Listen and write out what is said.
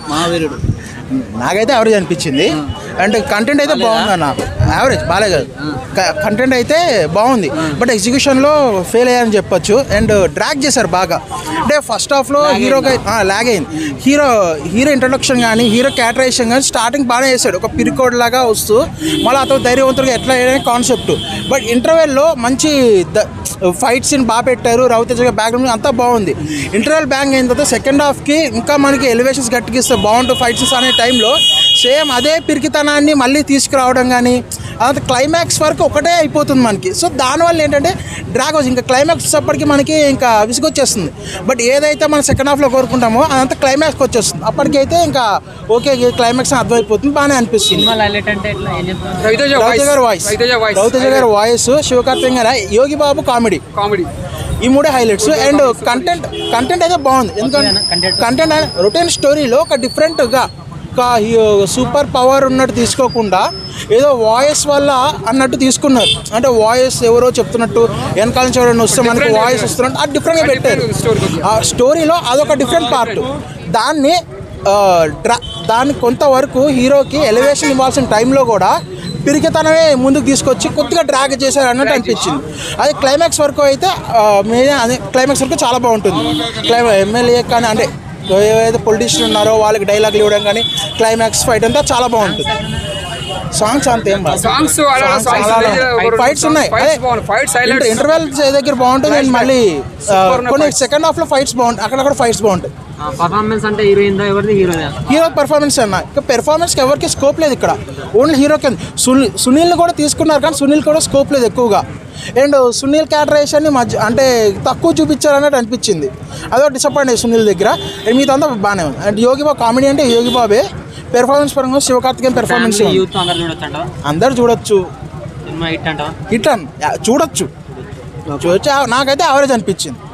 మహావీరుడు నాకైతే యావరేజ్ అనిపించింది అండ్ కంటెంట్ అయితే బాగుంది అన్న యావరేజ్ బాగాలే కాదు కంటెంట్ అయితే బాగుంది బట్ ఎగ్జిక్యూషన్లో ఫెయిల్ అయ్యారని చెప్పొచ్చు అండ్ డ్రాగ్ చేశారు బాగా అంటే ఫస్ట్ హాఫ్లో హీరోగా లాగ్ అయింది హీరో హీరో ఇంట్రొడక్షన్ కానీ హీరో క్యాటరేషన్ కానీ స్టార్టింగ్ బాగానే చేశాడు ఒక పిరికోడ్ లాగా వస్తూ మళ్ళీ అతను ధైర్యవంతుడిగా ఎట్లా అయ్యే కాన్సెప్ట్ బట్ ఇంటర్వెల్లో మంచి ఫైట్ సీన్ బాగా పెట్టారు రవితేజ బ్యాక్గ్రౌండ్ అంతా బాగుంది ఇంటర్వెల్ బ్యాంక్ అయిన తర్వాత సెకండ్ హాఫ్కి ఇంకా మనకి ఎలివేషన్స్ గట్టిగిస్తే బాగుంటుంది ఫైట్ సీన్స్ అనే టైంలో సేమ్ అదే పిరికితనాన్ని మళ్ళీ తీసుకురావడం కానీ అదంతా క్లైమాక్స్ వరకు ఒకటే అయిపోతుంది మనకి సో దానివల్ల ఏంటంటే డ్రాగ్ వచ్చి ఇంకా క్లైమాక్స్ వచ్చేప్పటికి మనకి ఇంకా విసుగొచ్చేస్తుంది బట్ ఏదైతే మనం సెకండ్ హాఫ్లో కోరుకుంటామో అదంతా క్లైమాక్స్కి వచ్చేస్తుంది అప్పటికైతే ఇంకా ఓకే క్లైమాక్స్ అర్థమైపోతుంది బాగానే అనిపిస్తుంది సినిమా హైలైట్ అంటే ఎట్లా ఏం చెప్తాను రవితేజ రవితేజ గారి వాయిస్ రవితేజ వాయిస్ రవితేజ గారి వాయిస్ శివకార్తిక్ గారి యోగి బాబు కామెడీ కామెడీ ఈ మూడే హైలైట్స్ అండ్ కంటెంట్ కంటెంట్ అయితే బాగుంది ఎందుకంటే కంటెంట్ రొటీన్ స్టోరీలో ఒక డిఫరెంట్గా ఒక సూపర్ పవర్ ఉన్నట్టు తీసుకోకుండా ఏదో వాయిస్ వల్ల అన్నట్టు తీసుకున్నారు అంటే వాయిస్ ఎవరో చెప్తున్నట్టు వెనకాల నుంచి ఎవరైనా వస్తే మనకి వాయిస్ వస్తున్నట్టు అది డిఫరెంట్గా పెట్టారు ఆ స్టోరీలో అదొక డిఫరెంట్ పార్ట్ దాన్ని ఆ, డ్రా దాన్ని కొంతవరకు హీరోకి ఎలివేషన్ ఇవ్వాల్సిన టైంలో కూడా పిరికితనమే ముందుకు తీసుకొచ్చి కొద్దిగా డ్రాగ్ చేశారు అన్నట్టు అనిపించింది అదే క్లైమాక్స్ వరకు అయితే మీద అదే క్లైమాక్స్ వరకు చాలా బాగుంటుంది క్లైమా ఎమ్మెల్యే కానీ అంటే ఏవైతే పొలిటీషియన్ ఉన్నారో వాళ్ళకి డైలాగులు ఇవ్వడం కానీ క్లైమాక్స్ ఫైట్ అంతా చాలా బాగుంటుంది సాంగ్స్ అంత ఏం బాగా సాంగ్స్ అలా సాంగ్స్ ఫైట్స్ ఉన్నాయి ఫైట్స్ బాగుంది ఫైట్స్ హైలైట్ ఇంటర్వెల్ దగ్గర బాగుంటుంది అండ్ మళ్ళీ ఆ, కొన్ని సెకండ్ హాఫ్ లో ఫైట్స్ బాగుంటాయి అక్కడ ఫైట్స్ బాగుంటాయి పర్ఫార్మెన్స్ అంటే హీరోయిన్ ఎవరిది హీరోయిన్ హీరో పెర్ఫార్మెన్స్ అన్న ఇక పెర్ఫార్మెన్స్కి ఎవరికి స్కోప్ లేదు ఇక్కడ ఓన్లీ హీరోకి సునీల్ సునీల్ని కూడా తీసుకున్నారు కానీ సునీల్ కూడా స్కోప్ లేదు ఎక్కువగా అండ్ సునీల్ క్యాటరేషన్ని మధ్య అంటే తక్కువ చూపించారు అన్నట్టు అనిపించింది అదో డిసప్పాయింట్ అయ్యి సునీల్ దగ్గర అండ్ మిగతా అంతా బాగానే ఉంది అండ్ యోగి బాబు కామెడీ అంటే యోగి బాబే పెర్ఫార్మెన్స్ పరంగా శివకార్తికేయన్ పెర్ఫార్మెన్స్ యూత్ అందరు చూడొచ్చు అంటావా అందరు చూడొచ్చు సినిమా హిట్ అంటావా హిట్ అన్ చూడొచ్చు చూడొచ్చు నాకైతే యావరేజ్ అనిపించింది